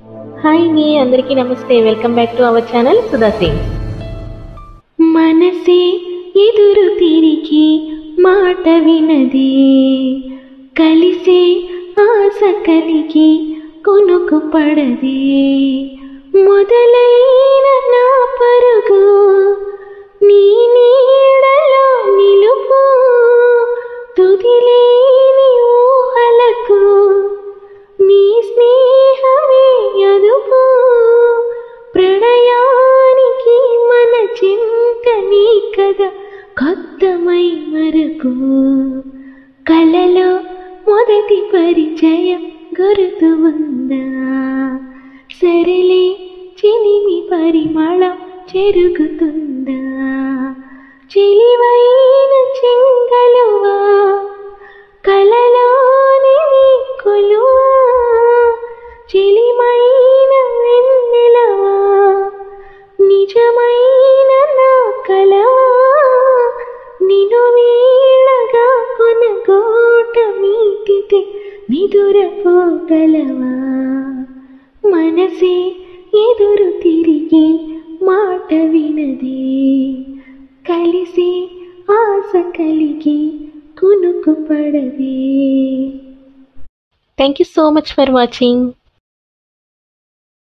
hi అండి అందరికీ నమస్తే welcome back to our channel Sudha Singh మనసే ఎదురు తిరిగి మాట వినది కలిసే ఆశ కలిగి కొనుకు పడది మొదలైన నా పరుగు నీ నీడలో నిలుపు తుదిలేని ఊహలకు నీ స్నేహమే అదుపు ప్రణయానికి మన చింత నీ కథ కొత్తమై మరకు కలలో మొదటి పరిచయం గుర్తు ఉందా సరిలే చిలిమి పరిమళం చెరుగుతుందా చిలివైన చెంగలువా కలలోని నీ కొలువా చిలిమైన వెన్నెలవా నిజమైన నా కలవా నిను వీళ్ళగా కొనగోట మీటితే నిదురపోగలవా మనసే ఎదురు తిరిగి మాట వినది కలిసి ఆశ కలిగి కునుకు పడది thank you so much for watching